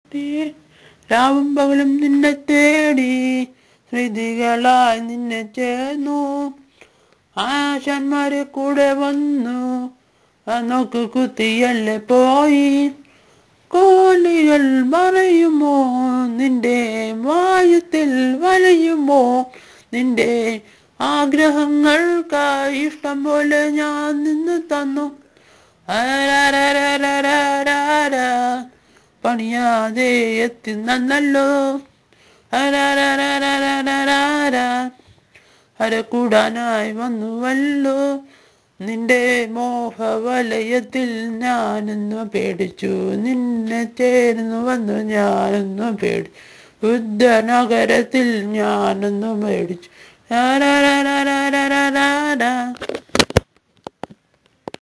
രാവും പകലും നിന്നെ തേടി സ്മൃതികളായി നിന്നെ ചേർന്നു ആശന്മാരെ കൂടെ വന്നു ആ നോക്ക് കുത്തിയല്ലേ പോയി കോലികൾ മറയുമോ നിന്റെ വായുത്തിൽ വലയുമോ നിന്റെ ആഗ്രഹങ്ങൾക്കായി ഇഷ്ടം പോലെ ഞാൻ നിന്ന് തന്നു ആരാരാരാരാരാരാ. പണിയാതെ എത്തി നന്നല്ലോ ആരാരാരാരാരാരാ. അരക്കൂടാനായി വന്നുവല്ലോ നിന്റെ മോഹവലയത്തിൽ ഞാനൊന്നു പേടിച്ചു നിന്നെ ചേർന്നു വന്നു ഞാനൊന്നു പേടി ബുദ്ധനഗരത്തിൽ ഞാനൊന്നു മേടിച്ചു ആരാരാരാരാരാരാ